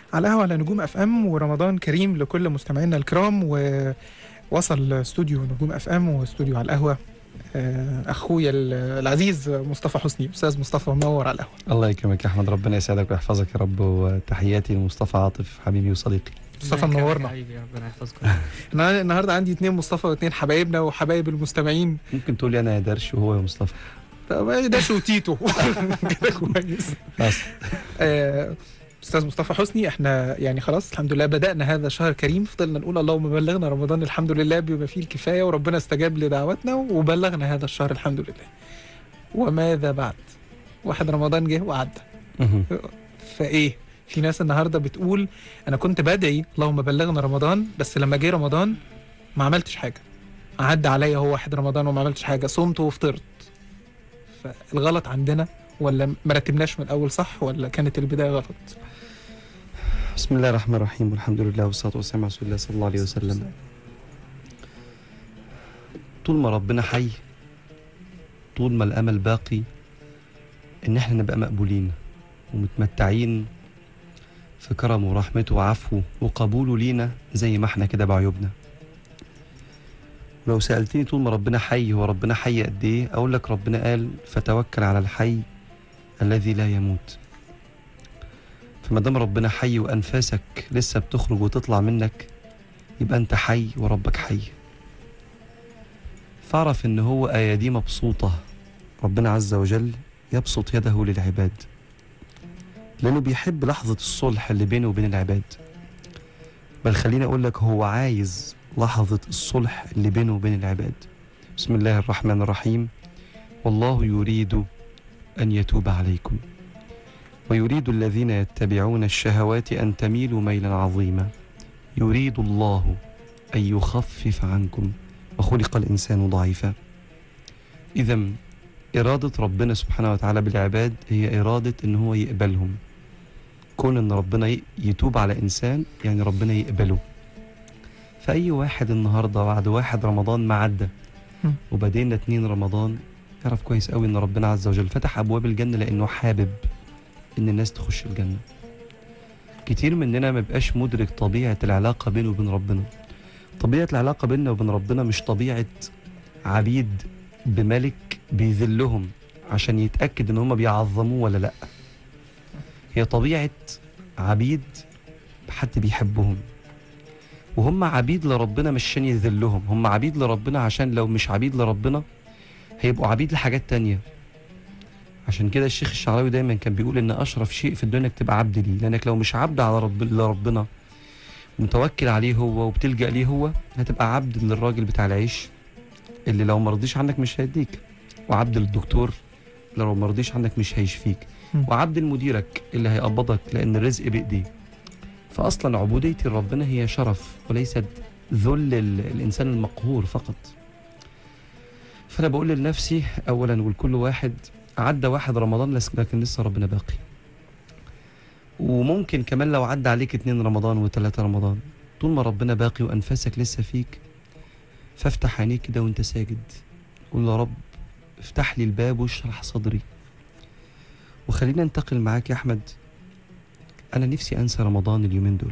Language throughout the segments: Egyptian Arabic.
على قهوة على نجوم اف ام ورمضان كريم لكل مستمعينا الكرام ووصل استوديو نجوم اف ام واستوديو على القهوة آه، اخويا ال- العزيز مصطفى حسني استاذ مصطفى منور على القهوة الله يكرمك يا احمد ربنا يسعدك ويحفظك يا رب وتحياتي لمصطفى عاطف حبيبي وصديقي مصطفى منورنا حبيبي ربنا يحفظكم انا النهارده عندي اتنين مصطفى واتنين حبايبنا وحبايب المستمعين ممكن تقول لي انا يا درش وهو يا مصطفى طب ده شو تيتو كده كويس بس آه، استاذ مصطفى حسني احنا يعني خلاص الحمد لله بدانا هذا شهر كريم فضلنا نقول اللهم بلغنا رمضان الحمد لله بما فيه الكفايه وربنا استجاب لدعوتنا وبلغنا هذا الشهر الحمد لله وماذا بعد واحد رمضان جه وعدى مهم. فايه في ناس النهارده بتقول انا كنت بدعي اللهم بلغنا رمضان بس لما جه رمضان ما عملتش حاجه عدى عليا هو واحد رمضان وما عملتش حاجه صمت وفطرت فالغلط عندنا ولا ما رتبناش من الاول صح ولا كانت البدايه غلط بسم الله الرحمن الرحيم والحمد لله والصلاه والسلام على رسول الله صلى الله عليه وسلم طول ما ربنا حي طول ما الامل باقي ان احنا نبقى مقبولين ومتمتعين في كرمه ورحمته وعفوه وقبوله لينا زي ما احنا كده بعيوبنا ولو سألتني طول ما ربنا حي هو ربنا حي قد ايه اقول لك ربنا قال فتوكل على الحي الذي لا يموت فما دام ربنا حي وانفاسك لسه بتخرج وتطلع منك يبقى انت حي وربك حي فاعرف ان هو اياديه مبسوطه ربنا عز وجل يبسط يده للعباد لانه بيحب لحظه الصلح اللي بينه وبين العباد بل خليني اقول لك هو عايز لحظه الصلح اللي بينه وبين العباد بسم الله الرحمن الرحيم والله يريد ان يتوب عليكم ويريد الذين يتبعون الشهوات ان تميلوا ميلا عظيما يريد الله ان يخفف عنكم وخلق الانسان ضعيفا اذا اراده ربنا سبحانه وتعالى بالعباد هي اراده ان هو يقبلهم كون ان ربنا ي- يتوب على انسان يعني ربنا يقبله فاي واحد النهارده بعد واحد رمضان ما عدى مم. وبدينا اتنين رمضان يعرف كويس قوي ان ربنا عز وجل فتح ابواب الجنه لانه حابب ان الناس تخش الجنه كتير مننا ما بيبقاش مدرك طبيعه العلاقه بينه وبين ربنا طبيعه العلاقه بيننا وبين ربنا مش طبيعه عبيد بملك بيذلهم عشان يتاكد ان هم بيعظموه ولا لا هي طبيعه عبيد حد بيحبهم وهم عبيد لربنا مش عشان يذلهم هم عبيد لربنا عشان لو مش عبيد لربنا هيبقوا عبيد لحاجات تانية عشان كده الشيخ الشعراوي دايما كان بيقول ان اشرف شيء في الدنيا انك تبقى عبد ليه لانك لو مش عبد على رب لربنا متوكل عليه هو وبتلجأ ليه هو هتبقى عبد للراجل بتاع العيش اللي لو مرضيش عنك مش هيديك وعبد للدكتور اللي لو مرضيش عنك مش هيشفيك مم. وعبد لمديرك اللي هيقبضك لان الرزق بايديه فاصلا عبوديتي لربنا هي شرف وليست ذل ال- الانسان المقهور فقط فانا بقول لنفسي اولا ولكل واحد عدى واحد رمضان لس- لكن لسه ربنا باقي وممكن كمان لو عدى عليك اتنين رمضان وتلاتة رمضان طول ما ربنا باقي وانفاسك لسه فيك فافتح عينيك كده وانت ساجد قول يا رب افتح لي الباب واشرح صدري وخلينا انتقل معاك يا احمد انا نفسي انسى رمضان اليومين دول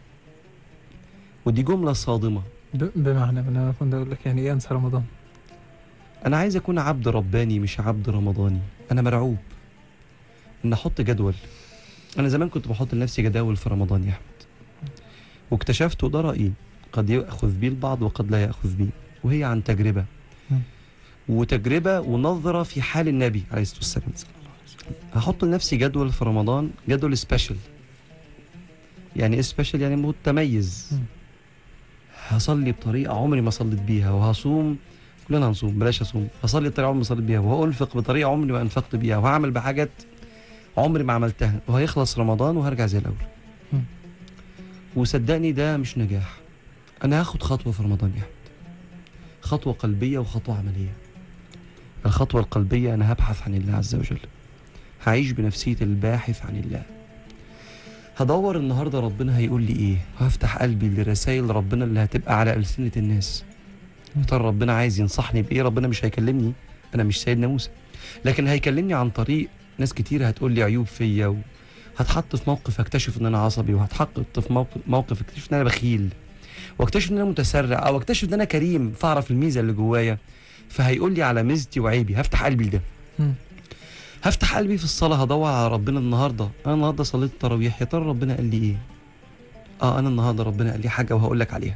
ودي جمله صادمه ب- بمعنى انا كنت اقول لك يعني ايه انسى رمضان انا عايز اكون عبد رباني مش عبد رمضاني انا مرعوب ان احط جدول انا زمان كنت بحط لنفسي جداول في رمضان يا احمد واكتشفت وده رايي قد ياخذ بيه البعض وقد لا ياخذ بيه وهي عن تجربه مم. وتجربه ونظره في حال النبي عليه الصلاه والسلام هحط لنفسي جدول في رمضان جدول سبيشال يعني ايه سبيشال يعني متميز مم. هصلي بطريقه عمري ما صليت بيها وهصوم كلنا هنصوم بلاش اصوم هصلي بطريقه عمري ما صليت بيها وهانفق بطريقه عمري ما انفقت بيها وهعمل بحاجات عمري ما عملتها وهيخلص رمضان وهرجع زي الاول مم. وصدقني ده مش نجاح انا هاخد خطوه في رمضان يا احمد خطوه قلبيه وخطوه عمليه الخطوه القلبيه انا هبحث عن الله عز وجل هعيش بنفسيه الباحث عن الله هدور النهارده ربنا هيقول لي ايه وهفتح قلبي لرسائل ربنا اللي هتبقى على ألسنة الناس يا ترى ربنا عايز ينصحني بايه ربنا مش هيكلمني انا مش سيدنا موسى لكن هيكلمني عن طريق ناس كتير هتقول لي عيوب فيا هتحط في موقف اكتشف ان انا عصبي وهتحط في موقف موقف اكتشف ان انا بخيل واكتشف ان انا متسرع او اكتشف ان انا كريم فاعرف الميزه اللي جوايا فهيقول لي على ميزتي وعيبي هفتح قلبي لده مم. هفتح قلبي في الصلاه هدور على ربنا النهارده انا النهارده صليت التراويح يا ترى ربنا قال لي ايه اه انا النهارده ربنا قال لي حاجه وهقول لك عليها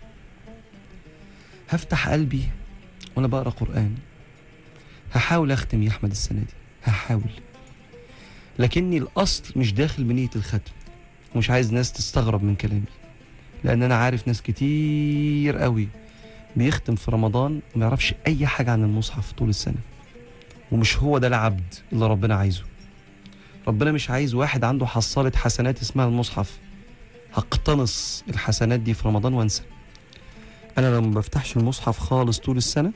هفتح قلبي وانا بقرا قران هحاول اختم يا احمد السنه دي هحاول لكني الاصل مش داخل بنيه الختم ومش عايز ناس تستغرب من كلامي لان انا عارف ناس كتير قوي بيختم في رمضان وما يعرفش اي حاجه عن المصحف طول السنه ومش هو ده العبد اللي ربنا عايزه ربنا مش عايز واحد عنده حصاله حسنات اسمها المصحف هقتنص الحسنات دي في رمضان وانسى انا لو ما بفتحش المصحف خالص طول السنه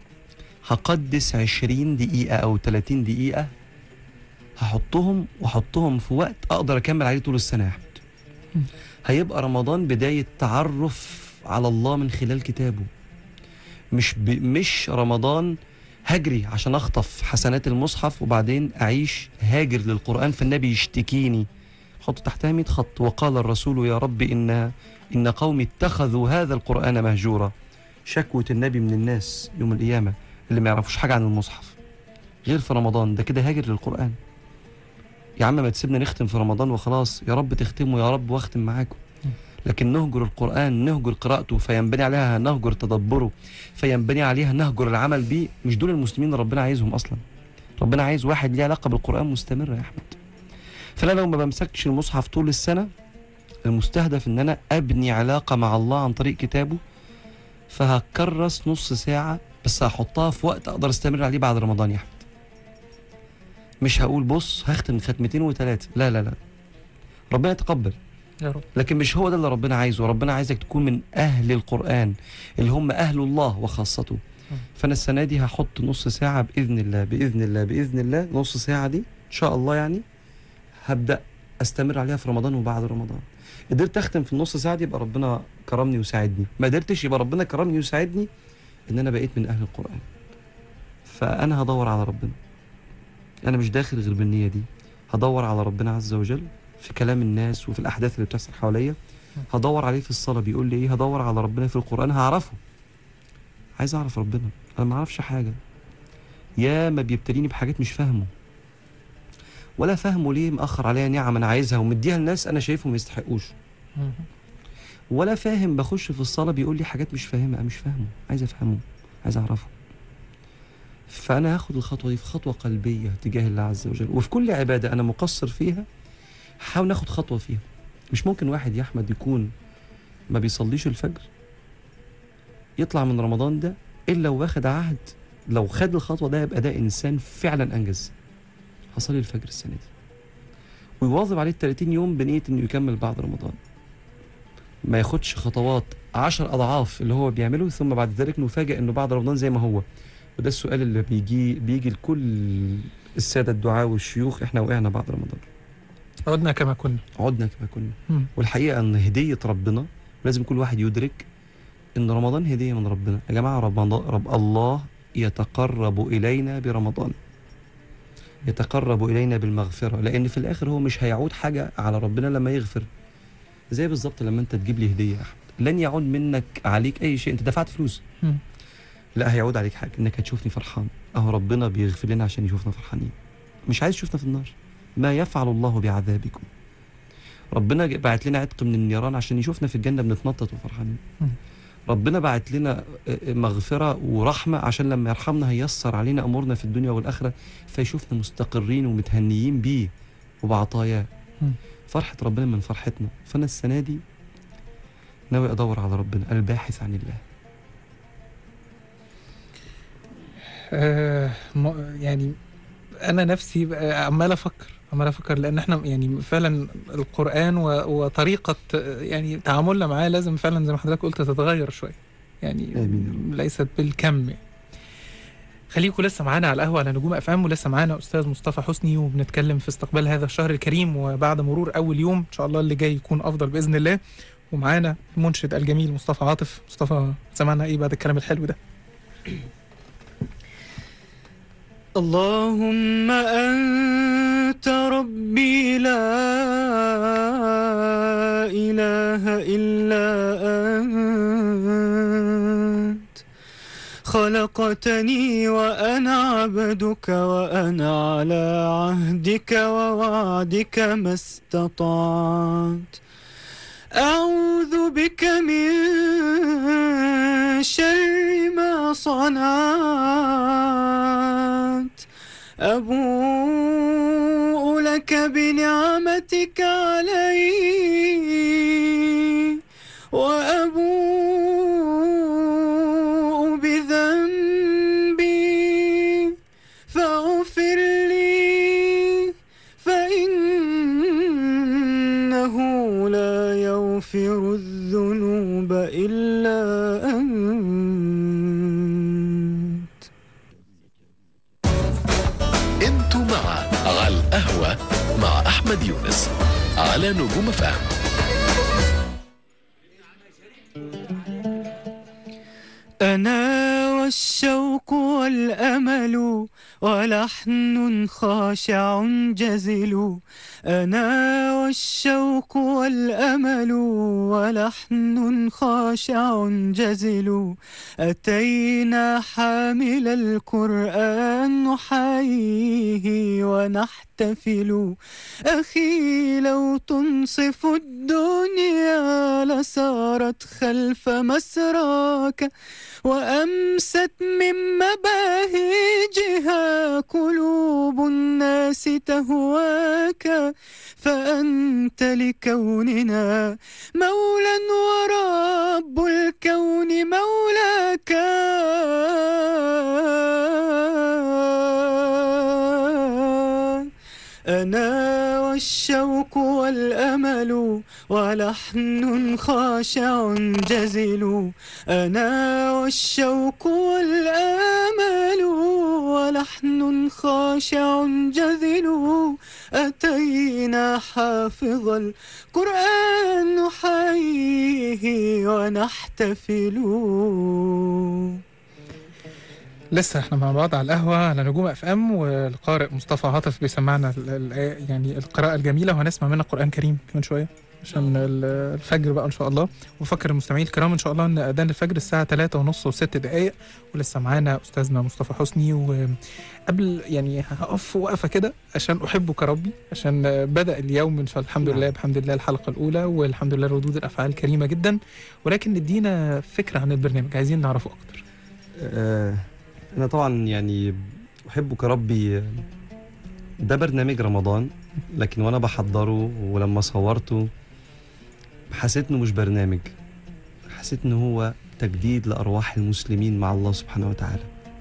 هقدس 20 دقيقه او 30 دقيقه هحطهم واحطهم في وقت اقدر اكمل عليه طول السنه يا احمد م. هيبقى رمضان بدايه تعرف على الله من خلال كتابه مش ب... مش رمضان هجري عشان اخطف حسنات المصحف وبعدين اعيش هاجر للقران فالنبي يشتكيني حط تحتها 100 خط وقال الرسول يا رب ان ان قومي اتخذوا هذا القران مهجورا شكوة النبي من الناس يوم القيامه اللي ما يعرفوش حاجه عن المصحف غير في رمضان ده كده هاجر للقران يا عم ما تسيبنا نختم في رمضان وخلاص يا رب تختموا يا رب واختم معاكم لكن نهجر القرآن نهجر قراءته فينبني عليها نهجر تدبره فينبني عليها نهجر العمل بيه مش دول المسلمين اللي ربنا عايزهم أصلا ربنا عايز واحد ليه علاقة بالقرآن مستمرة يا أحمد فأنا لو ما بمسكش المصحف طول السنة المستهدف إن أنا أبني علاقة مع الله عن طريق كتابه فهكرس نص ساعة بس هحطها في وقت أقدر أستمر عليه بعد رمضان يا أحمد مش هقول بص هختم ختمتين وثلاثة لا لا لا ربنا يتقبل يا رب لكن مش هو ده اللي ربنا عايزه ربنا عايزك تكون من أهل القرآن اللي هم أهل الله وخاصته فأنا السنة دي هحط نص ساعة بإذن الله بإذن الله بإذن الله نص ساعة دي إن شاء الله يعني هبدأ أستمر عليها في رمضان وبعد رمضان قدرت أختم في النص ساعة دي يبقى ربنا كرمني وساعدني ما قدرتش يبقى ربنا كرمني وساعدني إن أنا بقيت من أهل القرآن فأنا هدور على ربنا أنا مش داخل غير بالنية دي هدور على ربنا عز وجل في كلام الناس وفي الأحداث اللي بتحصل حواليا هدور عليه في الصلاة بيقول لي إيه هدور على ربنا في القرآن هعرفه عايز أعرف ربنا أنا ما أعرفش حاجة يا ما بيبتليني بحاجات مش فاهمه ولا فاهمه ليه مأخر عليا نعم أنا عايزها ومديها لناس أنا شايفهم ما يستحقوش مم. ولا فاهم بخش في الصلاة بيقول لي حاجات مش فاهمها أنا مش فاهمه عايز أفهمه عايز أعرفه فأنا هاخد الخطوة دي في خطوة قلبية تجاه الله عز وجل وفي كل عبادة أنا مقصر فيها حاول ناخد خطوة فيها مش ممكن واحد يا أحمد يكون ما بيصليش الفجر يطلع من رمضان ده إلا واخد عهد لو خد الخطوة ده يبقى ده إنسان فعلا أنجز هصلي الفجر السنة دي ويواظب عليه ال 30 يوم بنية إنه يكمل بعد رمضان ما ياخدش خطوات عشر أضعاف اللي هو بيعمله ثم بعد ذلك نفاجئ إنه بعد رمضان زي ما هو وده السؤال اللي بيجي بيجي لكل السادة الدعاة والشيوخ إحنا وقعنا بعد رمضان عدنا كما كنا عدنا كما كنا مم. والحقيقه ان هديه ربنا لازم كل واحد يدرك ان رمضان هديه من ربنا يا جماعه رمضان رب الله يتقرب الينا برمضان يتقرب الينا بالمغفره لان في الاخر هو مش هيعود حاجه على ربنا لما يغفر زي بالظبط لما انت تجيب لي هديه يا احمد لن يعود منك عليك اي شيء انت دفعت فلوس مم. لا هيعود عليك حاجه انك هتشوفني فرحان اهو ربنا بيغفر لنا عشان يشوفنا فرحانين مش عايز يشوفنا في النار ما يفعل الله بعذابكم ربنا ج- بعت لنا عتق من النيران عشان يشوفنا في الجنه بنتنطط وفرحانين مم. ربنا بعت لنا آه، آه، مغفره ورحمه عشان لما يرحمنا هيسر علينا امورنا في الدنيا والاخره فيشوفنا مستقرين ومتهنيين بيه وبعطاياه مم. فرحه ربنا من فرحتنا فانا السنه دي ناوي ادور على ربنا الباحث عن الله آه م- يعني انا نفسي بقى عمال افكر عمال افكر لان احنا يعني فعلا القران و- وطريقه آه، يعني تعاملنا معاه لازم فعلا زي ما حضرتك قلت تتغير شويه يعني آمين ليست بالكم يعني. خليكم لسه معانا على القهوه على نجوم اف ام ولسه معانا استاذ مصطفى حسني وبنتكلم في استقبال هذا الشهر الكريم وبعد مرور اول يوم ان شاء الله اللي جاي يكون افضل باذن الله ومعانا المنشد الجميل مصطفى عاطف مصطفى سمعنا ايه بعد الكلام الحلو ده اللهم أنت أنت ربي لا إله إلا أنت خلقتني وأنا عبدك وأنا على عهدك ووعدك ما استطعت أعوذ بك من شر ما صنعت أبوء لك بنعمتك علي وأبوء بذنبي فاغفر لي فإنه لا يغفر الذنوب إلا أنت انتوا مع على القهوة مع أحمد يونس على نجوم فهم أنا والشوق والأمل ولحن خاشع جزل أنا والشوق والأمل ولحن خاشع جزل أتينا حامل القرآن نحييه ونحتفل أخي لو تنصف الدنيا لسارت خلف مسراك وأمست من مباهجها قلوب الناس تهواك فأنت لكوننا مولا ورب الكون مولاك أنا والشوق والأمل ولحن خاشع جزل أنا والشوق والأمل ولحن خاشع جذل أتينا حافظ القرآن نحييه ونحتفل لسه احنا مع بعض على القهوة على نجوم اف ام والقارئ مصطفى عاطف بيسمعنا ال- ال- يعني القراءة الجميلة وهنسمع منها قرآن كريم كمان شوية عشان ال- الفجر بقى ان شاء الله وفكر المستمعين الكرام ان شاء الله ان اذان الفجر الساعة 3 ونص وست دقايق ولسه معانا استاذنا مصطفى حسني وقبل يعني هقف وقفة كده عشان احبك ربي عشان بدأ اليوم ان شاء الله الحمد لله بحمد الله الحلقة الاولى والحمد لله ردود الافعال كريمة جدا ولكن ندينا فكرة عن البرنامج عايزين نعرفه اكتر آه، أنا طبعا يعني أحبك ربي ده برنامج رمضان لكن وأنا بحضره ولما صورته حسيت إنه مش برنامج حسيت إنه هو تجديد لأرواح المسلمين مع الله سبحانه وتعالى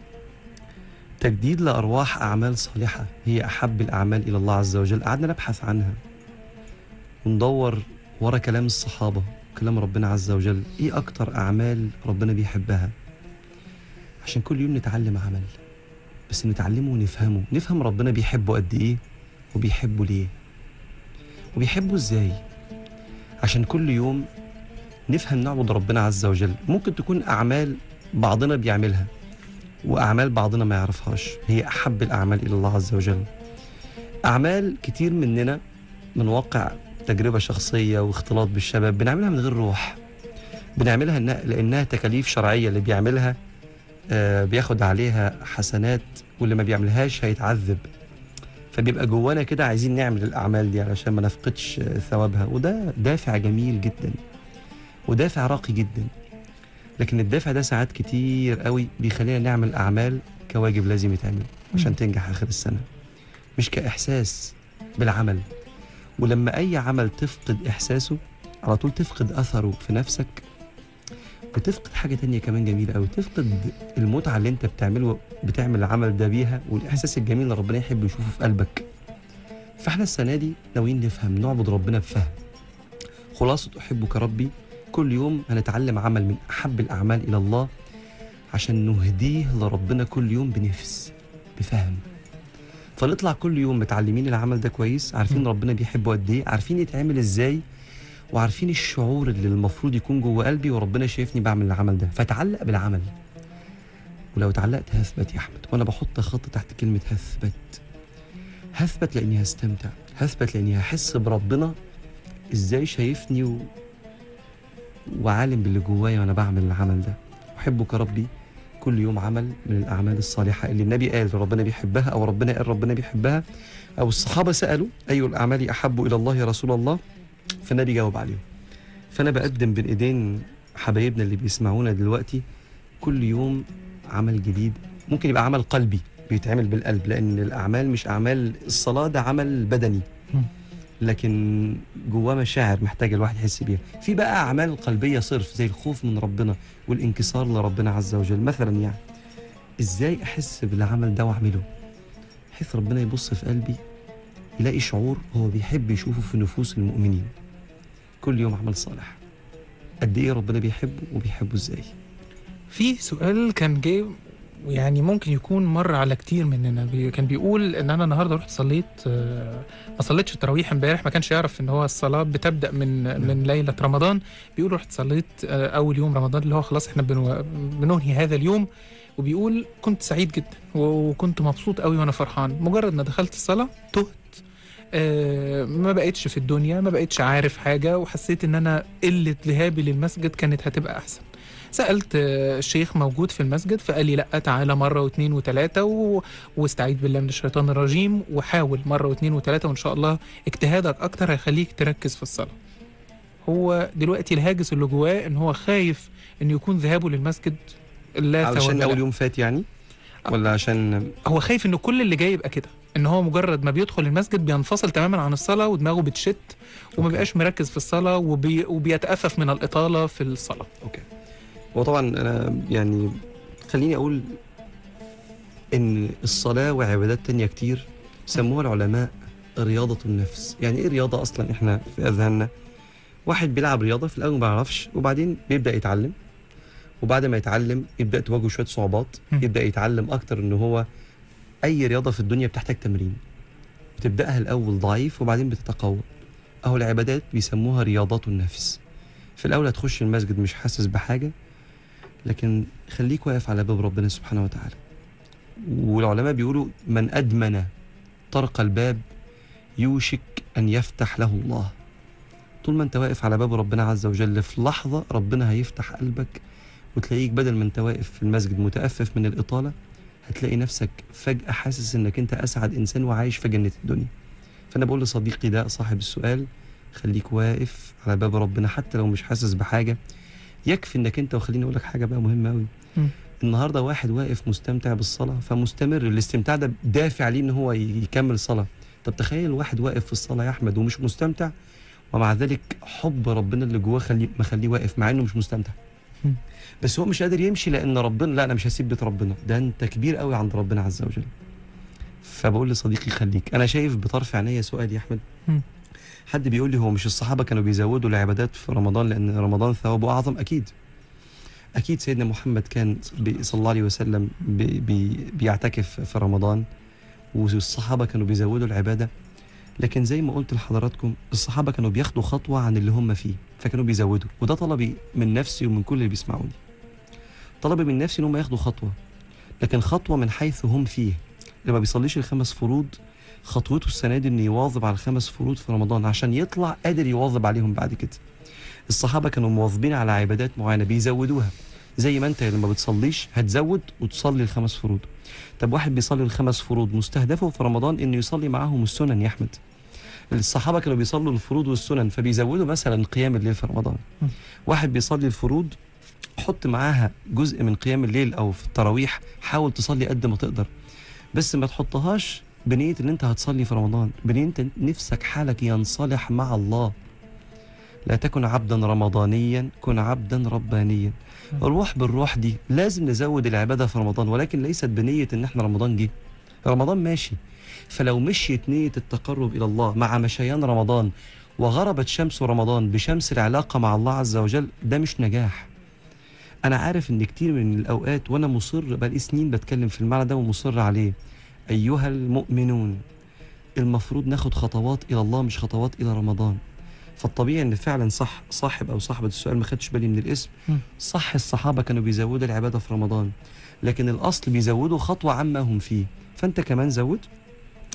تجديد لأرواح أعمال صالحة هي أحب الأعمال إلى الله عز وجل قعدنا نبحث عنها وندور ورا كلام الصحابة كلام ربنا عز وجل إيه أكتر أعمال ربنا بيحبها عشان كل يوم نتعلم عمل بس نتعلمه ونفهمه نفهم ربنا بيحبه قد ايه وبيحبه ليه وبيحبه ازاي عشان كل يوم نفهم نعبد ربنا عز وجل ممكن تكون اعمال بعضنا بيعملها واعمال بعضنا ما يعرفهاش هي احب الاعمال الى الله عز وجل اعمال كتير مننا من واقع تجربه شخصيه واختلاط بالشباب بنعملها من غير روح بنعملها إنها- لانها تكاليف شرعيه اللي بيعملها آه، بياخد عليها حسنات واللي ما بيعملهاش هيتعذب فبيبقى جوانا كده عايزين نعمل الأعمال دي علشان ما نفقدش آه، ثوابها وده دافع جميل جدا ودافع راقي جدا لكن الدافع ده ساعات كتير قوي بيخلينا نعمل أعمال كواجب لازم يتعمل عشان تنجح آخر السنة مش كإحساس بالعمل ولما أي عمل تفقد إحساسه على طول تفقد أثره في نفسك بتفقد حاجة تانية كمان جميلة قوي تفقد المتعة اللي انت بتعمله بتعمل العمل ده بيها والإحساس الجميل اللي ربنا يحب يشوفه في قلبك فاحنا السنة دي ناويين نفهم نعبد ربنا بفهم خلاصة أحبك ربي كل يوم هنتعلم عمل من أحب الأعمال إلى الله عشان نهديه لربنا كل يوم بنفس بفهم فنطلع كل يوم متعلمين العمل ده كويس عارفين م. ربنا بيحبه قد ايه عارفين يتعمل ازاي وعارفين الشعور اللي المفروض يكون جوه قلبي وربنا شايفني بعمل العمل ده فتعلق بالعمل ولو اتعلقت هثبت يا احمد وانا بحط خط تحت كلمه هثبت هثبت لاني هستمتع هثبت لاني هحس بربنا ازاي شايفني و... وعالم باللي جوايا وانا بعمل العمل ده احبك ربي كل يوم عمل من الاعمال الصالحه اللي النبي قال ربنا بيحبها او ربنا قال ربنا بيحبها او الصحابه سالوا اي الاعمال احب الى الله يا رسول الله فالنبي جاوب عليهم فانا بقدم بين ايدين حبايبنا اللي بيسمعونا دلوقتي كل يوم عمل جديد ممكن يبقى عمل قلبي بيتعمل بالقلب لان الاعمال مش اعمال الصلاه ده عمل بدني مم. لكن جواه مشاعر محتاج الواحد يحس بيها في بقى اعمال قلبيه صرف زي الخوف من ربنا والانكسار لربنا عز وجل مثلا يعني ازاي احس بالعمل ده واعمله بحيث ربنا يبص في قلبي يلاقي شعور هو بيحب يشوفه في نفوس المؤمنين كل يوم عمل صالح قد ايه ربنا بيحبه وبيحبه ازاي في سؤال كان جاي يعني ممكن يكون مر على كتير مننا بي كان بيقول ان انا النهارده رحت صليت آه، ما صليتش التراويح امبارح ما كانش يعرف ان هو الصلاه بتبدا من من ليله رمضان بيقول رحت صليت آه، اول يوم رمضان اللي هو خلاص احنا بنو- بننهي هذا اليوم وبيقول كنت سعيد جدا وكنت مبسوط قوي وانا فرحان مجرد ما دخلت الصلاه تهت آه، ما بقتش في الدنيا ما بقتش عارف حاجه وحسيت ان انا قله ذهابي للمسجد كانت هتبقى احسن سالت آه، الشيخ موجود في المسجد فقال لي لا تعالى مره واثنين وثلاثه و... واستعيذ بالله من الشيطان الرجيم وحاول مره واثنين وثلاثه وان شاء الله اجتهادك اكتر هيخليك تركز في الصلاه هو دلوقتي الهاجس اللي جواه ان هو خايف ان يكون ذهابه للمسجد لا علشان ثواب اول له. يوم فات يعني ولا عشان هو خايف ان كل اللي جاي يبقى كده ان هو مجرد ما بيدخل المسجد بينفصل تماما عن الصلاه ودماغه بتشت وما أوكي. بيبقاش مركز في الصلاه وبي... وبيتأفف من الاطاله في الصلاه اوكي هو طبعا انا يعني خليني اقول ان الصلاه وعبادات تانية كتير سموها العلماء رياضه النفس يعني ايه رياضه اصلا احنا في اذهاننا واحد بيلعب رياضه في الاول ما بيعرفش وبعدين بيبدا يتعلم وبعد ما يتعلم يبدا تواجهه شويه صعوبات مم. يبدا يتعلم اكتر ان هو اي رياضه في الدنيا بتحتاج تمرين بتبداها الاول ضعيف وبعدين بتتقوى اهو العبادات بيسموها رياضات النفس في الاول هتخش المسجد مش حاسس بحاجه لكن خليك واقف على باب ربنا سبحانه وتعالى والعلماء بيقولوا من أدمن طرق الباب يوشك أن يفتح له الله طول ما أنت واقف على باب ربنا عز وجل في لحظة ربنا هيفتح قلبك وتلاقيك بدل ما أنت واقف في المسجد متأفف من الإطالة هتلاقي نفسك فجأة حاسس إنك أنت أسعد إنسان وعايش في جنة الدنيا فأنا بقول لصديقي ده صاحب السؤال خليك واقف على باب ربنا حتى لو مش حاسس بحاجة يكفي انك انت وخليني اقول لك حاجه بقى مهمه قوي مم. النهارده واحد واقف مستمتع بالصلاه فمستمر الاستمتاع ده دافع ليه ان هو ي- يكمل صلاه طب تخيل واحد واقف في الصلاه يا احمد ومش مستمتع ومع ذلك حب ربنا اللي جواه خليه مخليه واقف مع انه مش مستمتع مم. بس هو مش قادر يمشي لان ربنا لا انا مش هسيب بيت ربنا ده انت كبير قوي عند ربنا عز وجل فبقول لصديقي خليك انا شايف بطرف عينيا سؤال يا احمد مم. حد بيقول لي هو مش الصحابه كانوا بيزودوا العبادات في رمضان لان رمضان ثوابه اعظم اكيد اكيد سيدنا محمد كان بي- صلى الله عليه وسلم بي بي بيعتكف في رمضان والصحابه كانوا بيزودوا العباده لكن زي ما قلت لحضراتكم الصحابه كانوا بياخدوا خطوه عن اللي هم فيه فكانوا بيزودوا وده طلبي من نفسي ومن كل اللي بيسمعوني طلبي من نفسي ان هم ياخدوا خطوه لكن خطوه من حيث هم فيه اللي ما بيصليش الخمس فروض خطوته السنه دي انه يواظب على الخمس فروض في رمضان عشان يطلع قادر يواظب عليهم بعد كده الصحابه كانوا مواظبين على عبادات معينه بيزودوها زي ما انت لما بتصليش هتزود وتصلي الخمس فروض طب واحد بيصلي الخمس فروض مستهدفه في رمضان انه يصلي معاهم السنن يا احمد الصحابه كانوا بيصلوا الفروض والسنن فبيزودوا مثلا قيام الليل في رمضان م. واحد بيصلي الفروض حط معاها جزء من قيام الليل او في التراويح حاول تصلي قد ما تقدر بس ما تحطهاش بنية ان انت هتصلي في رمضان بنية انت نفسك حالك ينصلح مع الله لا تكن عبدا رمضانيا كن عبدا ربانيا الروح بالروح دي لازم نزود العبادة في رمضان ولكن ليست بنية ان احنا رمضان جه رمضان ماشي فلو مشيت نية التقرب إلى الله مع مشيان رمضان وغربت شمس رمضان بشمس العلاقة مع الله عز وجل ده مش نجاح أنا عارف إن كتير من الأوقات وأنا مصر بقالي سنين بتكلم في المعنى ده ومصر عليه أيها المؤمنون المفروض ناخد خطوات إلى الله مش خطوات إلى رمضان فالطبيعي ان فعلا صح صاحب او صاحبه السؤال ما خدش بالي من الاسم مم. صح الصحابه كانوا بيزودوا العباده في رمضان لكن الاصل بيزودوا خطوه عما هم فيه فانت كمان زود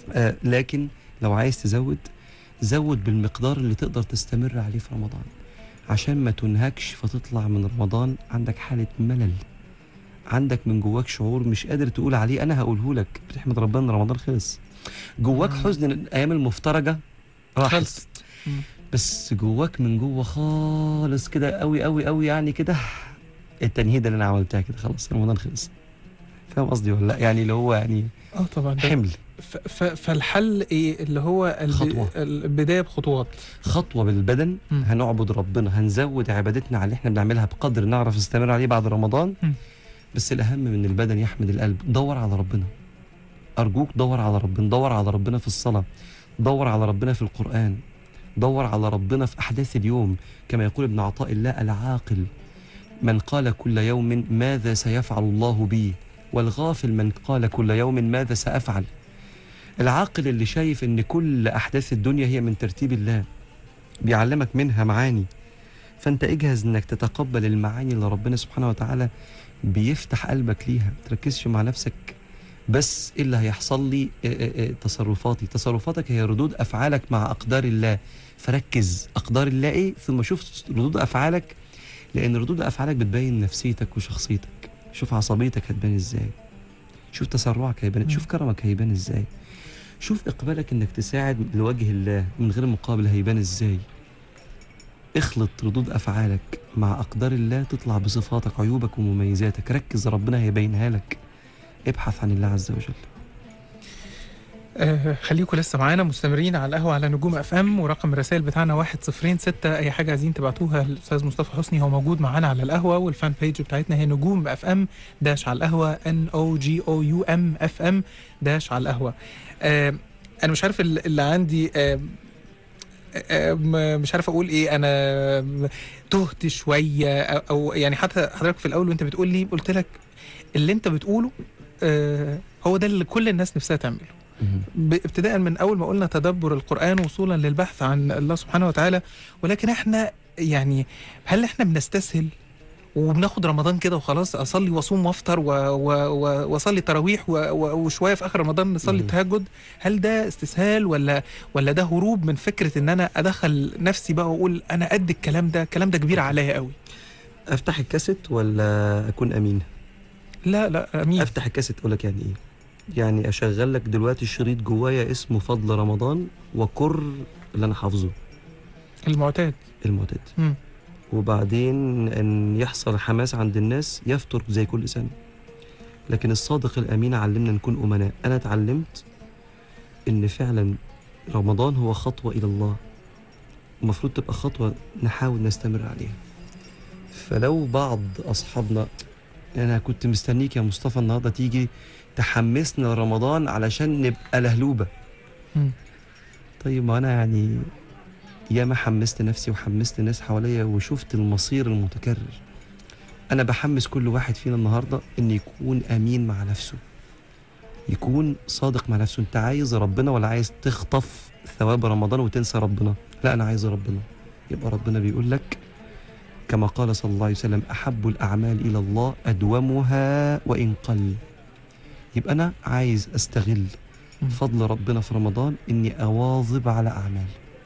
آه لكن لو عايز تزود زود بالمقدار اللي تقدر تستمر عليه في رمضان عشان ما تنهكش فتطلع من رمضان عندك حالة ملل عندك من جواك شعور مش قادر تقول عليه انا هقوله لك بتحمد ربنا ان رمضان خلص جواك مم. حزن إن الايام المفترجه راحت خلصت مم. بس جواك من جوه خالص كده قوي قوي قوي يعني كده التنهيده اللي انا عملتها كده خلاص رمضان خلص فاهم قصدي ولا لا يعني اللي هو يعني اه طبعا ده حمل ف- ف- فالحل ايه اللي هو الب- خطوة. البدايه بخطوات خطوه بالبدن مم. هنعبد ربنا هنزود عبادتنا على اللي احنا بنعملها بقدر نعرف نستمر عليه بعد رمضان مم. بس الاهم من البدن يحمد القلب دور على ربنا ارجوك دور على ربنا دور على ربنا في الصلاه دور على ربنا في القران دور على ربنا في احداث اليوم كما يقول ابن عطاء الله العاقل من قال كل يوم ماذا سيفعل الله بي والغافل من قال كل يوم ماذا سافعل العاقل اللي شايف ان كل احداث الدنيا هي من ترتيب الله بيعلمك منها معاني فانت اجهز انك تتقبل المعاني اللي ربنا سبحانه وتعالى بيفتح قلبك ليها تركزش مع نفسك بس ايه اللي هيحصل لي إيه إيه إيه تصرفاتي تصرفاتك هي ردود افعالك مع اقدار الله فركز اقدار الله ايه ثم شوف ردود افعالك لان ردود افعالك بتبين نفسيتك وشخصيتك شوف عصبيتك هتبان ازاي شوف تسرعك هيبان مم. شوف كرمك هيبان ازاي شوف اقبالك انك تساعد لوجه الله من غير مقابل هيبان ازاي اخلط ردود افعالك مع اقدار الله تطلع بصفاتك عيوبك ومميزاتك ركز ربنا هيبينها لك ابحث عن الله عز وجل آه خليكم لسه معانا مستمرين على القهوه على نجوم اف ام ورقم الرسائل بتاعنا 106 اي حاجه عايزين تبعتوها للاستاذ مصطفى حسني هو موجود معانا على القهوه والفان بيج بتاعتنا هي نجوم اف ام داش على القهوه ان او جي او يو ام اف ام داش على القهوه آه انا مش عارف ال- اللي عندي آه آه، م- مش عارف اقول ايه انا تهت شويه أو- او يعني حتى حضرتك في الاول وانت بتقول لي قلت لك اللي انت بتقوله آه هو ده اللي كل الناس نفسها تعمله ب- ابتداء من اول ما قلنا تدبر القران وصولا للبحث عن الله سبحانه وتعالى ولكن احنا يعني هل احنا بنستسهل وبناخد رمضان كده وخلاص اصلي واصوم وافطر و- و- و- واصلي تراويح و- و- وشويه في اخر رمضان نصلي مم. التهجد هل ده استسهال ولا ولا ده هروب من فكره ان انا ادخل نفسي بقى واقول انا قد الكلام ده الكلام ده كبير عليا قوي افتح الكاسيت ولا اكون امين لا لا امين افتح الكاسيت اقول لك يعني ايه يعني اشغل لك دلوقتي شريط جوايا اسمه فضل رمضان وكر اللي انا حافظه المعتاد المعتاد مم. وبعدين ان يحصل حماس عند الناس يفطر زي كل سنه لكن الصادق الامين علمنا نكون امناء انا اتعلمت ان فعلا رمضان هو خطوه الى الله المفروض تبقى خطوه نحاول نستمر عليها فلو بعض اصحابنا انا كنت مستنيك يا مصطفى النهارده تيجي تحمسنا رمضان علشان نبقى لهلوبه مم. طيب ما انا يعني ياما حمست نفسي وحمست الناس حواليا وشفت المصير المتكرر انا بحمس كل واحد فينا النهارده ان يكون امين مع نفسه يكون صادق مع نفسه انت عايز ربنا ولا عايز تخطف ثواب رمضان وتنسى ربنا لا انا عايز ربنا يبقى ربنا بيقول لك كما قال صلى الله عليه وسلم احب الاعمال الى الله ادومها وان قل يبقى انا عايز استغل مم. فضل ربنا في رمضان اني اواظب على اعمال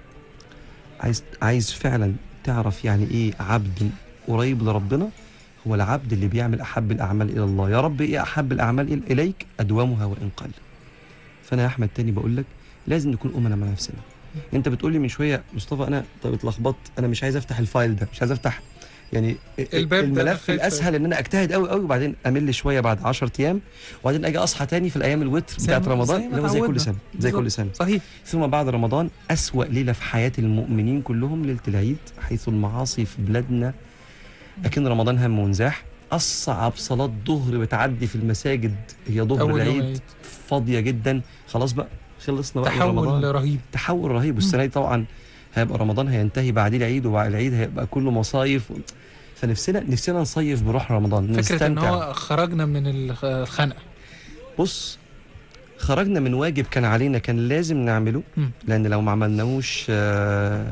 عايز عايز فعلا تعرف يعني ايه عبد قريب لربنا هو العبد اللي بيعمل احب الاعمال الى الله يا رب ايه احب الاعمال إل- اليك ادومها وان قل فانا يا احمد تاني بقول لك لازم نكون امنا مع نفسنا انت بتقول لي من شويه مصطفى انا طب اتلخبطت انا مش عايز افتح الفايل ده مش عايز افتح يعني الباب ده الملف خايف الاسهل ان انا اجتهد قوي قوي وبعدين امل شويه بعد 10 ايام وبعدين اجي اصحى تاني في الايام الوتر زي بتاعت ما- رمضان زي ما اللي هو زي كل اتعودنا. سنه زي كل بالظبط. سنه صحيح ثم بعد رمضان أسوأ ليلة في حياة المؤمنين كلهم ليلة العيد حيث المعاصي في بلادنا لكن رمضان هم ونزاح أصعب صلاة ظهر بتعدي في المساجد هي ظهر اول يوم العيد العيد. فاضية جدا خلاص بقى خلصنا بقى من رمضان تحول رهيب تحول رهيب والسنة دي طبعا هيبقى رمضان هينتهي بعديه العيد وبعد العيد هيبقى كله مصايف فنفسنا نفسنا نصيف بروح رمضان فكره ان نستمتع. هو خرجنا من الخ- الخنقه بص خرجنا من واجب كان علينا كان لازم نعمله مم. لان لو ما عملناهوش آه،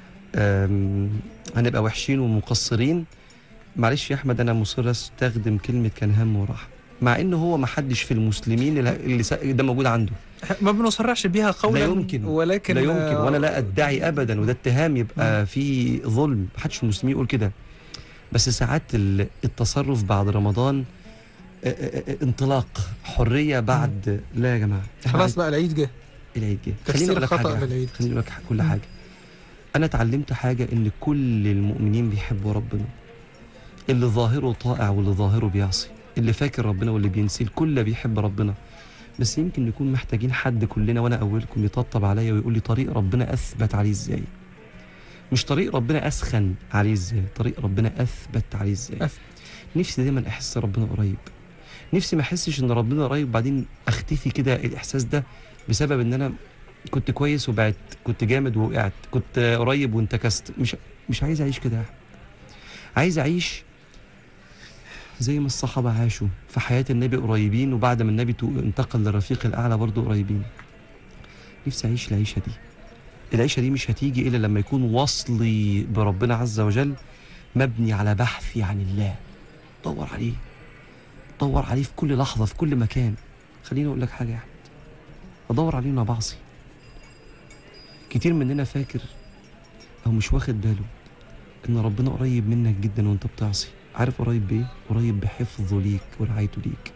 آم، هنبقى وحشين ومقصرين معلش يا احمد انا مصر استخدم كلمه كان هم وراحه مع ان هو ما حدش في المسلمين اللي اللي س- ده موجود عنده ما بنصرحش بيها قولا لا يمكن. ولكن لا يمكن آه، وانا لا ادعي ابدا وده اتهام يبقى في ظلم ما حدش في المسلمين يقول كده بس ساعات ال- التصرف بعد رمضان آه، آه، آه، انطلاق حريه بعد لا يا جماعه إحنا خلاص بقى العيد جه العيد جه خليني تفسير اقول لك خطأ حاجه للعيد خليني اقول لك كل حاجه انا اتعلمت حاجه ان كل المؤمنين بيحبوا ربنا اللي ظاهره طائع واللي ظاهره بيعصي اللي فاكر ربنا واللي بينسي الكل بيحب ربنا بس يمكن نكون محتاجين حد كلنا وانا اولكم يطبطب عليا ويقول لي طريق ربنا اثبت عليه ازاي مش طريق ربنا اسخن عليه ازاي طريق ربنا اثبت عليه ازاي أثبت. نفسي دايما احس ربنا قريب نفسي ما احسش ان ربنا قريب بعدين اختفي كده الاحساس ده بسبب ان انا كنت كويس وبعدت كنت جامد ووقعت كنت قريب وانتكست مش مش عايز اعيش كده يا أحمد. عايز اعيش زي ما الصحابه عاشوا في حياه النبي قريبين وبعد ما النبي تو- انتقل للرفيق الاعلى برضه قريبين نفسي اعيش العيشه دي العيشه دي مش هتيجي الا لما يكون وصلي بربنا عز وجل مبني على بحثي عن الله دور عليه دور عليه في كل لحظه في كل مكان خليني اقول لك حاجه يا احمد ادور عليه وانا بعصي كتير مننا فاكر او مش واخد باله ان ربنا قريب منك جدا وانت بتعصي عارف قريب بايه قريب بحفظه ليك ورعايته ليك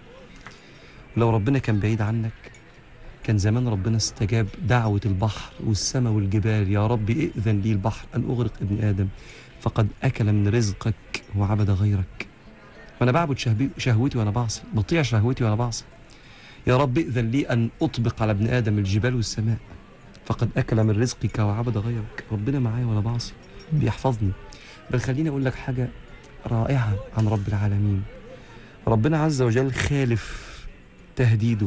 ولو ربنا كان بعيد عنك كان زمان ربنا استجاب دعوة البحر والسماء والجبال يا رب ائذن لي البحر أن أغرق ابن آدم فقد أكل من رزقك وعبد غيرك وأنا بعبد شهبي- شهوتي وأنا بعصي بطيع شهوتي وأنا بعصي يا رب ائذن لي أن أطبق على ابن آدم الجبال والسماء فقد أكل من رزقك وعبد غيرك ربنا معايا وأنا بعصي بيحفظني بل خليني أقول لك حاجة رائعة عن رب العالمين ربنا عز وجل خالف تهديده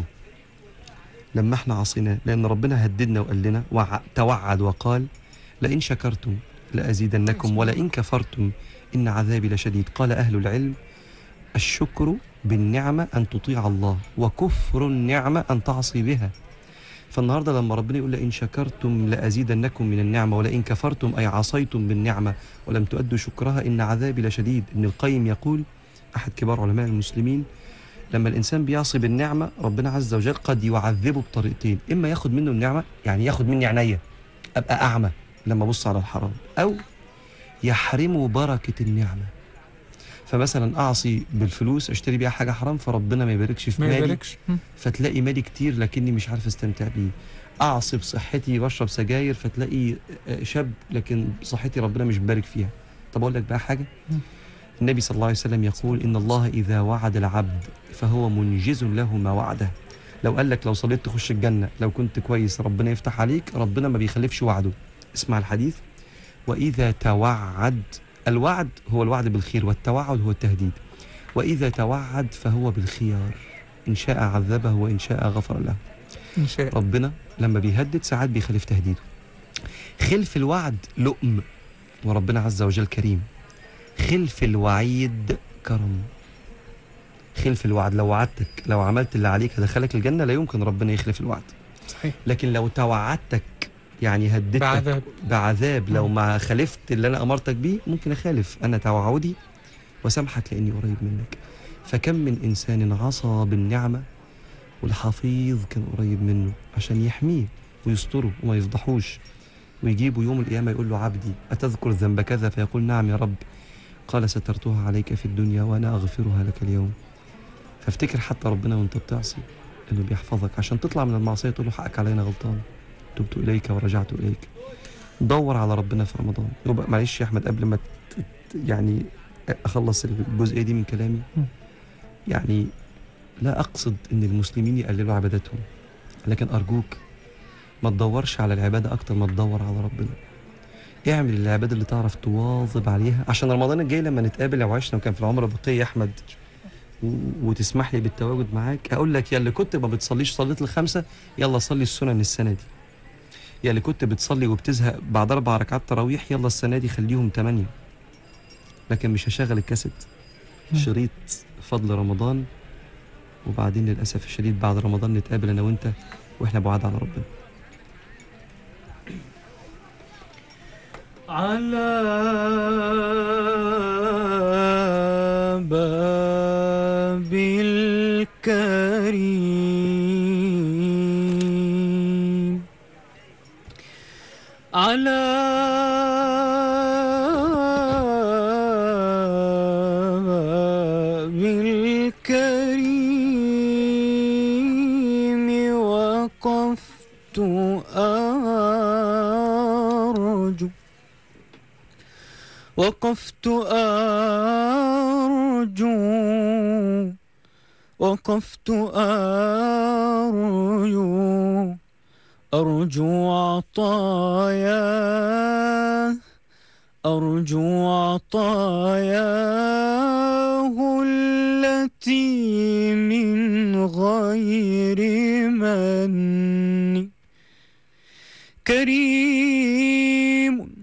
لما احنا عصيناه لأن ربنا هددنا وقال لنا وع- توعد وقال لئن شكرتم لأزيدنكم ولئن كفرتم إن عذابي لشديد قال أهل العلم الشكر بالنعمة أن تطيع الله وكفر النعمة أن تعصي بها فالنهارده لما ربنا يقول لئن شكرتم لأزيدنكم من النعمة ولئن كفرتم أي عصيتم بالنعمة ولم تؤدوا شكرها إن عذابي لشديد ابن القيم يقول أحد كبار علماء المسلمين لما الإنسان بيعصي بالنعمة ربنا عز وجل قد يعذبه بطريقتين إما ياخد منه النعمة يعني ياخد مني عينيا أبقى أعمى لما أبص على الحرام أو يحرمه بركة النعمة فمثلا أعصي بالفلوس أشتري بيها حاجة حرام فربنا ما يباركش في ما مالي يباركش مم. فتلاقي مالي كتير لكني مش عارف استمتع بيه اعصب صحتي بشرب سجاير فتلاقي آه، شاب لكن صحتي ربنا مش مبارك فيها طب اقول لك بقى حاجه مم. النبي صلى الله عليه وسلم يقول ان الله اذا وعد العبد فهو منجز له ما وعده لو قال لك لو صليت تخش الجنه لو كنت كويس ربنا يفتح عليك ربنا ما بيخلفش وعده اسمع الحديث واذا توعد الوعد هو الوعد بالخير والتوعد هو التهديد واذا توعد فهو بالخيار ان شاء عذبه وان شاء غفر له إن شاء ربنا لما بيهدد ساعات بيخالف تهديده خلف الوعد لؤم وربنا عز وجل كريم خلف الوعيد كرم خلف الوعد لو وعدتك لو عملت اللي عليك هدخلك الجنة لا يمكن ربنا يخلف الوعد صحيح لكن لو توعدتك يعني هددتك بعذاب بعذاب لو ما خالفت اللي انا امرتك بيه ممكن اخالف انا توعدي وسامحك لاني قريب منك فكم من انسان عصى بالنعمه والحفيظ كان قريب منه عشان يحميه ويستره وما يفضحوش ويجيبه يوم القيامه يقول له عبدي اتذكر ذنب كذا فيقول نعم يا رب قال سترتها عليك في الدنيا وانا اغفرها لك اليوم فافتكر حتى ربنا وانت بتعصي انه بيحفظك عشان تطلع من المعصيه تقول له حقك علينا غلطان تبت اليك ورجعت اليك دور على ربنا في رمضان يبقى معلش يا احمد قبل ما ت- ت- يعني اخلص الجزئيه دي من كلامي م. يعني لا اقصد ان المسلمين يقللوا عباداتهم لكن ارجوك ما تدورش على العباده اكتر ما تدور على ربنا اعمل العباده اللي تعرف تواظب عليها عشان رمضان الجاي لما نتقابل لو عشنا وكان في العمر بقيه يا احمد و- وتسمح لي بالتواجد معاك اقول لك يا اللي كنت ما بتصليش صليت الخمسه يلا صلي السنن السنه دي يا اللي كنت بتصلي وبتزهق بعد اربع ركعات تراويح يلا السنه دي خليهم ثمانيه لكن مش هشغل الكاسيت مم. شريط فضل رمضان وبعدين للاسف الشديد بعد رمضان نتقابل انا وانت واحنا بعاد على ربنا على باب وقفت أرجو وقفت أرجو أرجو عطاياه أرجو عطاياه التي من غير من كريم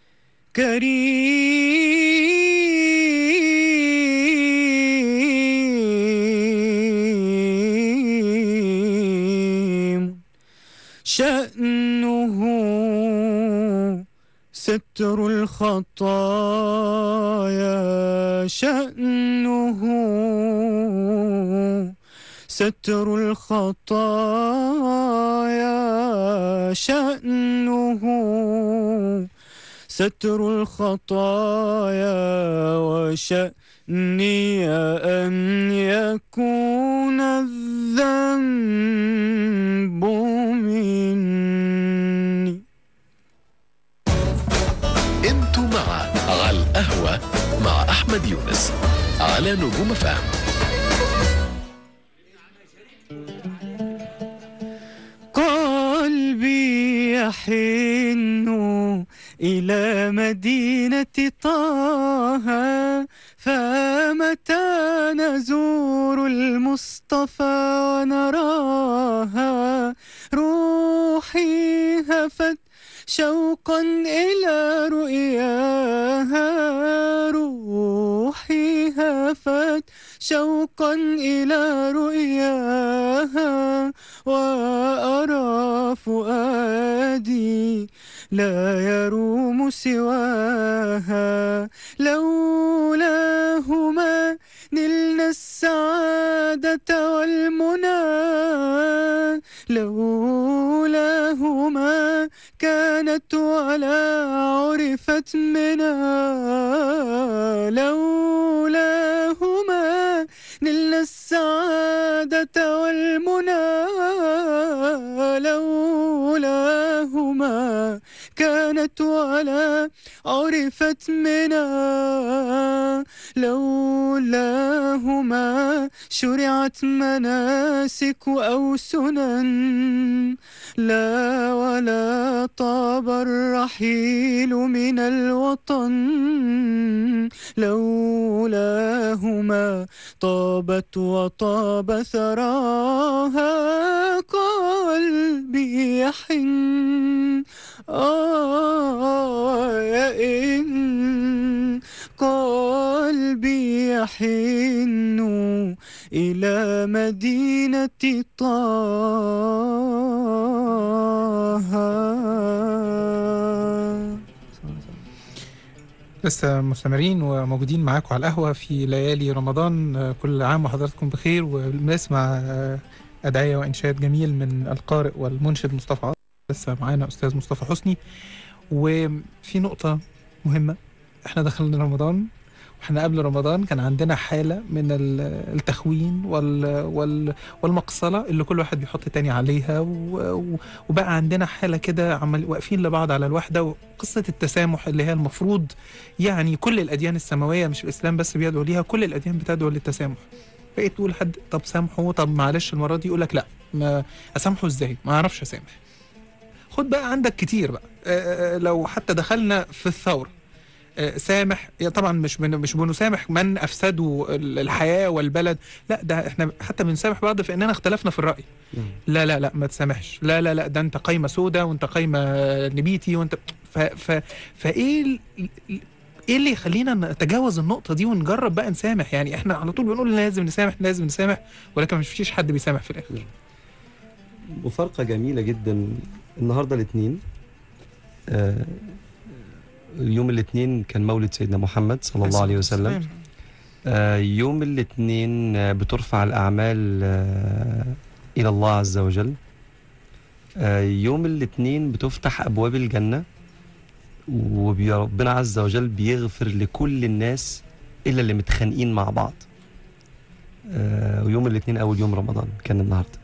كريم شأنه ستر الخطايا شأنه ستر الخطايا شأنه ستر الخطايا وشأني أن يكون الذنب مني انتوا مع على القهوة مع أحمد يونس على نجوم فهم قلبي يحن إلى مدينة طه فمتى نزور المصطفى ونراها روحي هفت شوقا إلى رؤياها روحي هفت شوقا إلى رؤياها وأرى فؤادي لا يروم سواها لولاهما نلنا السعادة والمنى لولاهما كانت ولا عرفت منا لولاهما نلنا السعادة والمنى لولاهما كانت ولا عرفت منا لولاهما شرعت مناسك أو سنن لا ولا طاب الرحيل من الوطن لولاهما طابت وطاب ثراها قلبي يحن آه يا إن قلبي يحن إلى مدينة طه لسه مستمرين وموجودين معاكم على القهوة في ليالي رمضان آه، كل عام وحضراتكم بخير وبنسمع آه، أدعية وإنشاد جميل من القارئ والمنشد مصطفى عاطف. لسه معانا أستاذ مصطفى حسني وفي نقطة مهمة احنا دخلنا رمضان واحنا قبل رمضان كان عندنا حالة من ال- التخوين وال وال والمقصلة اللي كل واحد بيحط تاني عليها و- و- وبقى عندنا حالة كده عمال واقفين لبعض على الوحدة وقصة التسامح اللي هي المفروض يعني كل الأديان السماوية مش الإسلام بس بيدعو ليها كل الأديان بتدعو للتسامح بقيت تقول حد طب سامحه طب معلش المرة دي يقول لك لا ما أسامحه إزاي ما أعرفش أسامح خد بقى عندك كتير بقى آه، آه، لو حتى دخلنا في الثورة آه، سامح يا طبعا مش بن مش بنسامح من افسدوا ال- الحياه والبلد لا ده احنا حتى بنسامح بعض في اننا اختلفنا في الراي لا لا لا ما تسامحش لا لا لا ده انت قايمه سودا وانت قايمه نبيتي وانت ف ف فايه ال- ال- ايه اللي يخلينا نتجاوز النقطه دي ونجرب بقى نسامح يعني احنا على طول بنقول لازم نسامح لازم نسامح ولكن مش فيش حد بيسامح في الاخر مفارقة جميلة جدا النهاردة الاثنين آه يوم الاثنين كان مولد سيدنا محمد صلى الله عليه وسلم آه يوم الاثنين آه بترفع الأعمال آه إلى الله عز وجل آه يوم الاثنين بتفتح أبواب الجنة وربنا عز وجل بيغفر لكل الناس إلا اللي متخانقين مع بعض آه ويوم الاثنين أول يوم رمضان كان النهارده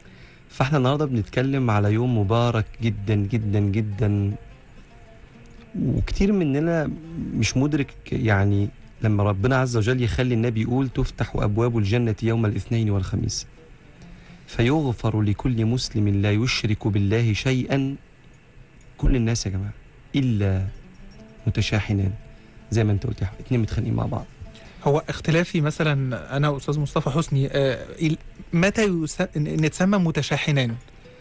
فاحنا النهارده بنتكلم على يوم مبارك جدا جدا جدا وكتير مننا مش مدرك يعني لما ربنا عز وجل يخلي النبي يقول تفتح أبواب الجنة يوم الاثنين والخميس فيغفر لكل مسلم لا يشرك بالله شيئا كل الناس يا جماعة إلا متشاحنان زي ما انت قلت يا أحمد، اتنين متخانقين مع بعض هو اختلافي مثلا انا واستاذ مصطفى حسني آه، ال- متى يس... نتسمى متشاحنان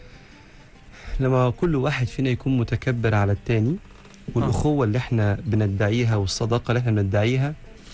لما كل واحد فينا يكون متكبر على التاني والأخوة اللي احنا بندعيها والصداقة اللي احنا بندعيها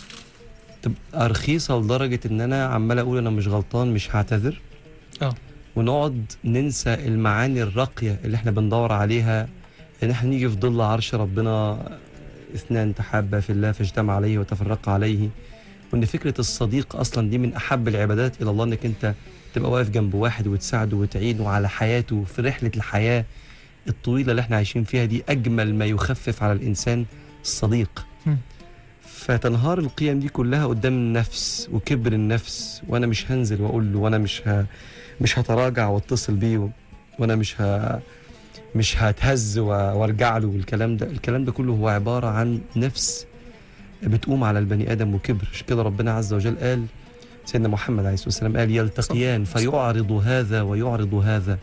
تبقى رخيصة لدرجة إن أنا عمال أقول أنا مش غلطان مش هعتذر اه. ونقعد ننسى المعاني الراقية اللي احنا بندور عليها إن احنا نيجي في ظل عرش ربنا اثنان تحابا في الله فاجتمع عليه وتفرقا عليه وإن فكرة الصديق أصلا دي من أحب العبادات إلى الله إنك أنت تبقى واقف جنب واحد وتساعده وتعينه على حياته في رحلة الحياة الطويلة اللي احنا عايشين فيها دي أجمل ما يخفف على الإنسان الصديق مم. فتنهار القيم دي كلها قدام النفس وكبر النفس وأنا مش هنزل وأقول له وأنا مش ه... مش هتراجع واتصل بيه و- وأنا مش ه... مش هتهز و- وارجع له والكلام ده الكلام ده كله هو عبارة عن نفس بتقوم على البني آدم وكبر عشان كده ربنا عز وجل قال سيدنا محمد عليه الصلاة والسلام قال يلتقيان فيعرض هذا ويعرض هذا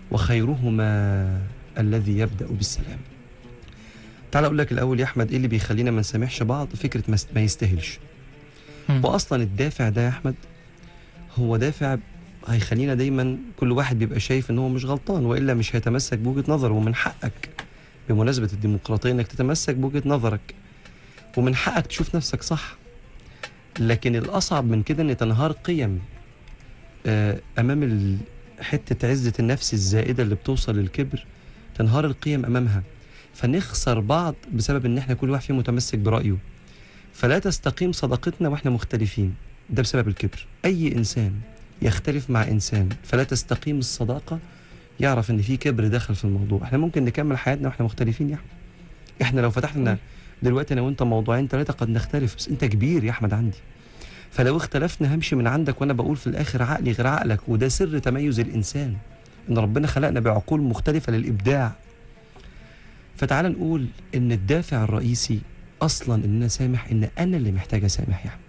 وخيرهما الذي يبدأ بالسلام تعال أقول لك الأول يا أحمد إيه اللي بيخلينا ما نسامحش بعض فكرة ما است- ما يستاهلش مم. وأصلا الدافع ده يا أحمد هو دافع هيخلينا دايما كل واحد بيبقى شايف ان هو مش غلطان والا مش هيتمسك بوجهه نظره ومن حقك بمناسبه الديمقراطيه انك تتمسك بوجهه نظرك ومن حقك تشوف نفسك صح لكن الاصعب من كده ان تنهار قيم آه، امام ال- حته عزه النفس الزائده اللي بتوصل للكبر تنهار القيم امامها فنخسر بعض بسبب ان احنا كل واحد فينا متمسك برايه فلا تستقيم صداقتنا واحنا مختلفين ده بسبب الكبر اي انسان يختلف مع انسان فلا تستقيم الصداقه يعرف ان في كبر داخل في الموضوع احنا ممكن نكمل حياتنا واحنا مختلفين يا احمد احنا لو فتحنا دلوقتي انا وانت موضوعين ثلاثه قد نختلف بس انت كبير يا احمد عندي فلو اختلفنا همشي من عندك وانا بقول في الاخر عقلي غير عقلك وده سر تميز الانسان ان ربنا خلقنا بعقول مختلفه للابداع فتعال نقول ان الدافع الرئيسي اصلا ان انا سامح ان انا اللي محتاج اسامح يا احمد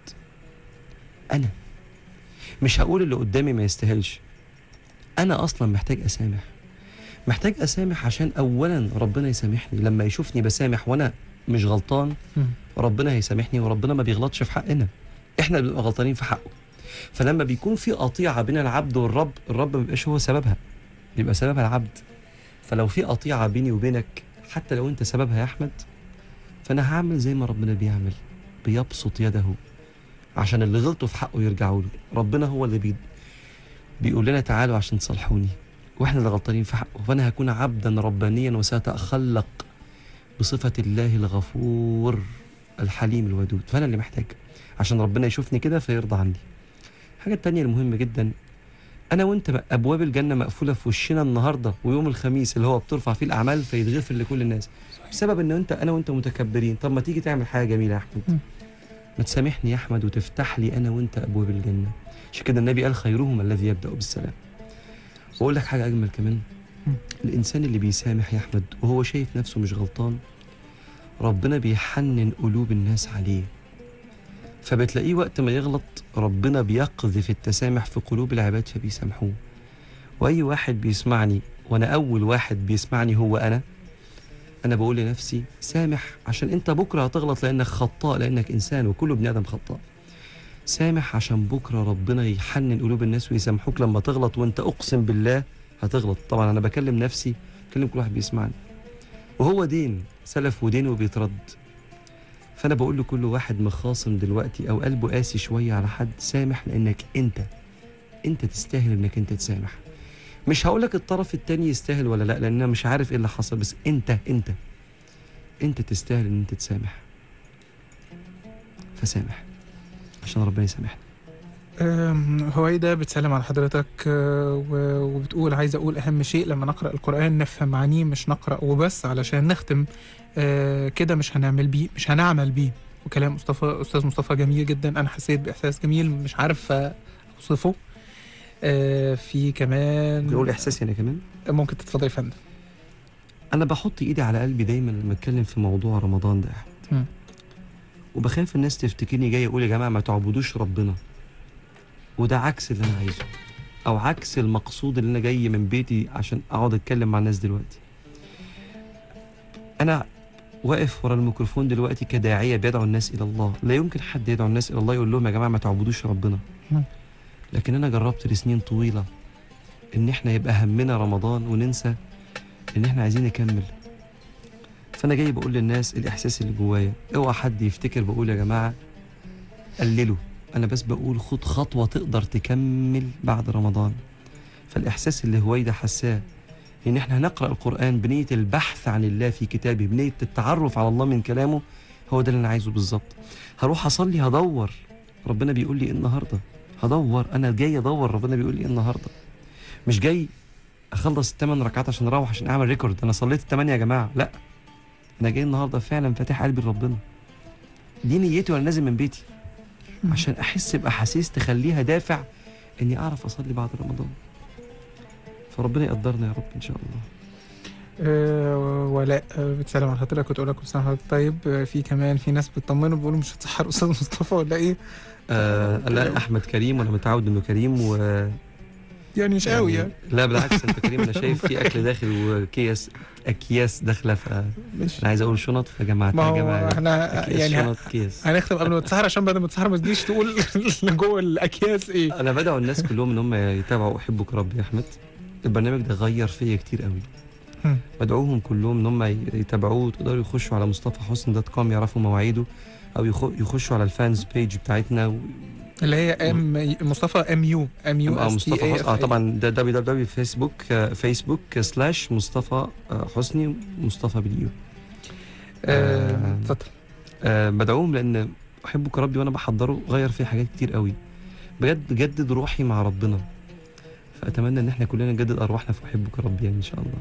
انا مش هقول اللي قدامي ما يستاهلش انا اصلا محتاج اسامح محتاج اسامح عشان اولا ربنا يسامحني لما يشوفني بسامح وانا مش غلطان مم. ربنا هيسامحني وربنا ما بيغلطش في حقنا احنا اللي بنبقى غلطانين في حقه فلما بيكون في قطيعه بين العبد والرب الرب ما بيبقاش هو سببها بيبقى سببها العبد فلو في قطيعه بيني وبينك حتى لو انت سببها يا احمد فانا هعمل زي ما ربنا بيعمل بيبسط يده عشان اللي غلطوا في حقه يرجعوا له ربنا هو اللي بي بيقول لنا تعالوا عشان تصالحوني واحنا اللي غلطانين في حقه فانا هكون عبدا ربانيا وساتخلق بصفه الله الغفور الحليم الودود فانا اللي محتاج عشان ربنا يشوفني كده فيرضى عني الحاجه التانية المهمه جدا انا وانت بقى ابواب الجنه مقفوله في وشنا النهارده ويوم الخميس اللي هو بترفع فيه الاعمال فيتغفر لكل الناس بسبب ان انت انا وانت متكبرين طب ما تيجي تعمل حاجه جميله يا مم. احمد ما تسامحني يا احمد وتفتح لي انا وانت ابواب الجنه عشان كده النبي قال خيرهم الذي يبدا بالسلام واقول لك حاجه اجمل كمان مم. الانسان اللي بيسامح يا احمد وهو شايف نفسه مش غلطان ربنا بيحنن قلوب الناس عليه فبتلاقيه وقت ما يغلط ربنا بيقذف التسامح في قلوب العباد فبيسامحوه واي واحد بيسمعني وانا اول واحد بيسمعني هو انا انا بقول لنفسي سامح عشان انت بكره هتغلط لانك خطاء لانك انسان وكل ابن ادم خطاء سامح عشان بكره ربنا يحنن قلوب الناس ويسامحوك لما تغلط وانت اقسم بالله هتغلط طبعا انا بكلم نفسي بكلم كل واحد بيسمعني وهو دين سلف ودين وبيترد فانا بقول لكل واحد مخاصم دلوقتي او قلبه قاسي شويه على حد سامح لانك انت انت تستاهل انك انت تسامح مش هقول لك الطرف التاني يستاهل ولا لا لان انا مش عارف ايه اللي حصل بس انت انت انت تستاهل ان انت تسامح فسامح عشان ربنا يسامحنا أم، هويدا بتسلم على حضرتك أه، و- وبتقول عايز اقول اهم شيء لما نقرا القران نفهم معانيه مش نقرا وبس علشان نختم أه، كده مش هنعمل بيه مش هنعمل بيه وكلام مصطفى استاذ مصطفى جميل جدا انا حسيت باحساس جميل مش عارف أه، اوصفه أه، في كمان بقول احساسي انا كمان ممكن تتفضل يا فندم انا بحط ايدي على قلبي دايما لما اتكلم في موضوع رمضان ده يا احمد مم. وبخاف الناس تفتكرني جاي اقول يا جماعه ما تعبدوش ربنا وده عكس اللي انا عايزه او عكس المقصود اللي انا جاي من بيتي عشان اقعد اتكلم مع الناس دلوقتي انا واقف ورا الميكروفون دلوقتي كداعيه بيدعو الناس الى الله لا يمكن حد يدعو الناس الى الله يقول لهم يا جماعه ما تعبدوش ربنا مم. لكن انا جربت لسنين طويله ان احنا يبقى همنا رمضان وننسى ان احنا عايزين نكمل فانا جاي بقول للناس الاحساس اللي جوايا اوعى حد يفتكر بقول يا جماعه قللوا انا بس بقول خد خطوه تقدر تكمل بعد رمضان فالاحساس اللي هويدا حساه ان احنا هنقرا القران بنيه البحث عن الله في كتابه بنيه التعرف على الله من كلامه هو ده اللي انا عايزه بالظبط هروح اصلي هدور ربنا بيقول لي إيه النهارده هدور انا جاي ادور ربنا بيقول لي إيه النهارده مش جاي اخلص الثمان ركعات عشان اروح عشان اعمل ريكورد انا صليت الثمانيه يا جماعه لا انا جاي النهارده فعلا فاتح قلبي لربنا دي نيتي وانا نازل من بيتي عشان احس باحاسيس تخليها دافع اني اعرف اصلي بعد رمضان فربنا يقدرنا يا رب ان شاء الله آه، ولاء آه، بتسلم على حضرتك وتقول لك كل سنه وحضرتك طيب آه، في كمان في ناس بتطمنوا بيقولوا مش هتسحر استاذ مصطفى ولا ايه آه لا احمد كريم وانا متعود انه كريم و يعني مش قوي يعني لا بالعكس انت كريم انا شايف في اكل داخل وكيس اكياس داخله فانا مش عايز اقول شنط فجمعتها ما هو جماعه احنا أكياس يعني شنط كيس هنختم قبل ما تسحر عشان بعد ما تسحر ما تجيش تقول اللي جوه الاكياس ايه انا بدعو الناس كلهم ان هم يتابعوا احبك ربي يا احمد البرنامج ده غير فيا كتير قوي هم. بدعوهم كلهم ان هم يتابعوه وتقدروا يخشوا على مصطفى حسن دوت كوم يعرفوا مواعيده او يخ- يخشوا على الفانز بيج بتاعتنا و... اللي هي ام مصطفى ام يو ام يو اه اس تي مصطفى اي حسن اه طبعا ده دبليو دبليو فيسبوك آه، فيسبوك سلاش مصطفى آه، حسني مصطفى باليو آه. اتفضل آه بدعوهم لان احبك ربي وانا بحضره غير فيه حاجات كتير قوي بجد جدد روحي مع ربنا فاتمنى ان احنا كلنا نجدد ارواحنا في احبك ربي يعني ان شاء الله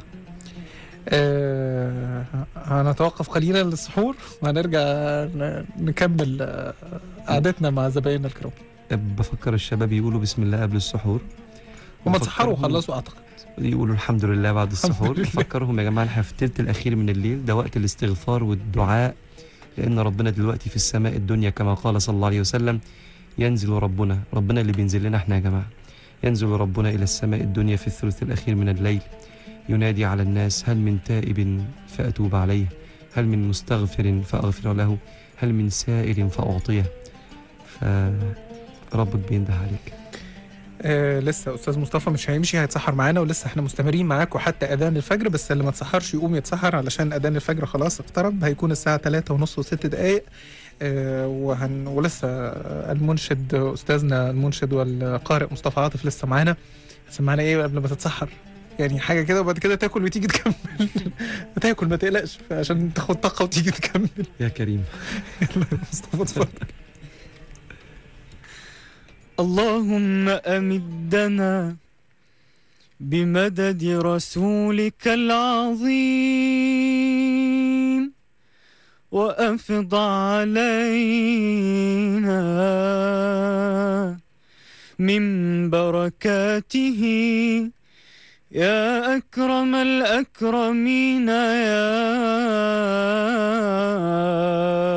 آه، هنتوقف قليلا للسحور وهنرجع ن- نكمل آه، قعدتنا مع زبايننا الكرام بفكر الشباب يقولوا بسم الله قبل السحور هم وبفكرهم- اتسحروا وخلصوا اعتقد يقولوا الحمد لله بعد السحور لله. بفكرهم يا جماعه احنا في الثلث الاخير من الليل ده وقت الاستغفار والدعاء لان ربنا دلوقتي في السماء الدنيا كما قال صلى الله عليه وسلم ينزل ربنا ربنا اللي بينزل لنا احنا يا جماعه ينزل ربنا الى السماء الدنيا في الثلث الاخير من الليل ينادي على الناس هل من تائب فاتوب عليه هل من مستغفر فاغفر له هل من سائل فاعطيه فربك بينده عليك آه لسه استاذ مصطفى مش هيمشي هيتسحر معانا ولسه احنا مستمرين معاكم حتى اذان الفجر بس اللي ما تسحرش يقوم يتسحر علشان اذان الفجر خلاص اقترب هيكون الساعه 3 ونص وست دقائق آه وهن ولسه المنشد استاذنا المنشد والقارئ مصطفى عاطف لسه معانا سمعنا ايه قبل ما تتسحر يعني حاجه كده وبعد كده تاكل وتيجي تكمل تاكل ما تقلقش عشان تاخد طاقه وتيجي تكمل يا كريم مصطفى اتفضل اللهم أمدنا بمدد رسولك العظيم وأفض علينا من بركاته يا أكرم الأكرمين يا